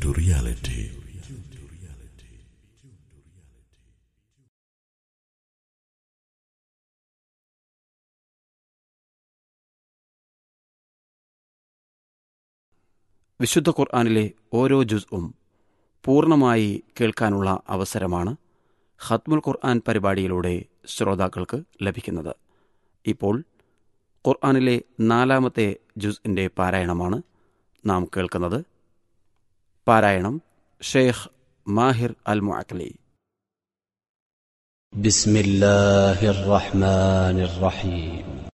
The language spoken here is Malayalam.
to reality. വിശുദ്ധ ഖുർആാനിലെ ഓരോ ജുസ്ഉം പൂർണ്ണമായി കേൾക്കാനുള്ള അവസരമാണ് ഖത്മുൽ ഖുർആൻ പരിപാടിയിലൂടെ ശ്രോതാക്കൾക്ക് ലഭിക്കുന്നത് ഇപ്പോൾ ഖുർആാനിലെ നാലാമത്തെ ജുസ്ഇൻ്റെ പാരായണമാണ് നാം കേൾക്കുന്നത് പാരായണം ഷെയ്ഖ് മാഹിർ അൽ മുഅക്കലി بسم الله الرحمن الرحيم